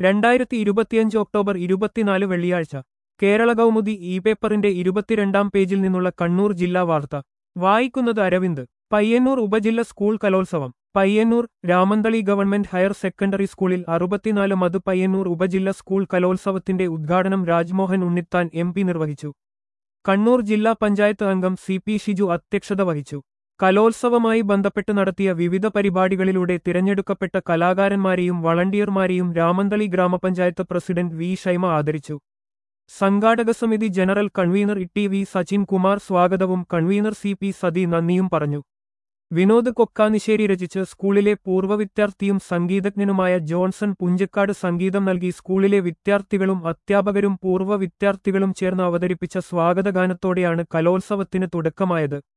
രണ്ടായിരത്തി ഇരുപത്തിയഞ്ച് ഒക്ടോബർ ഇരുപത്തിനാല് വെള്ളിയാഴ്ച കേരള കൗമുദി ഇ പേപ്പറിന്റെ ഇരുപത്തിരണ്ടാം പേജിൽ നിന്നുള്ള കണ്ണൂർ ജില്ലാ വാർത്ത വായിക്കുന്നത് അരവിന്ദ് പയ്യന്നൂർ ഉപജില്ല സ്കൂൾ കലോത്സവം Payyanur Ramanthali government higher secondary സ്കൂളിൽ അറുപത്തിനാല് മത് പയ്യന്നൂർ ഉപജില്ല സ്കൂൾ കലോത്സവത്തിന്റെ ഉദ്ഘാടനം രാജ്മോഹൻ ഉണ്ണിത്താൻ എം പി നിർവഹിച്ചു കണ്ണൂർ ജില്ലാ പഞ്ചായത്ത് അംഗം സി പി ഷിജു അധ്യക്ഷത വഹിച്ചു കലോത്സവമായി ബന്ധപ്പെട്ട് നടത്തിയ വിവിധ പരിപാടികളിലൂടെ തിരഞ്ഞെടുക്കപ്പെട്ട കലാകാരന്മാരെയും വളണ്ടിയർമാരെയും രാമന്തളി ഗ്രാമപഞ്ചായത്ത് പ്രസിഡന്റ് വി ഷൈമ ആദരിച്ചു സംഘാടക സമിതി general convener E V Sachin Kumar സ്വാഗതവും കൺവീനർ സി പി സതി നന്ദിയും പറഞ്ഞു വിനോദ് കൊക്കാനിശ്ശേരി രചിച്ച് സ്കൂളിലെ പൂർവ്വ വിദ്യാർത്ഥിയും സംഗീതജ്ഞനുമായ ജോൺസൺ പുഞ്ചക്കാട് സംഗീതം നൽകി സ്കൂളിലെ വിദ്യാർത്ഥികളും അധ്യാപകരും പൂർവ്വ വിദ്യാർത്ഥികളും ചേർന്ന് അവതരിപ്പിച്ച സ്വാഗതഗാനത്തോടെയാണ് കലോത്സവത്തിന് തുടക്കമായത്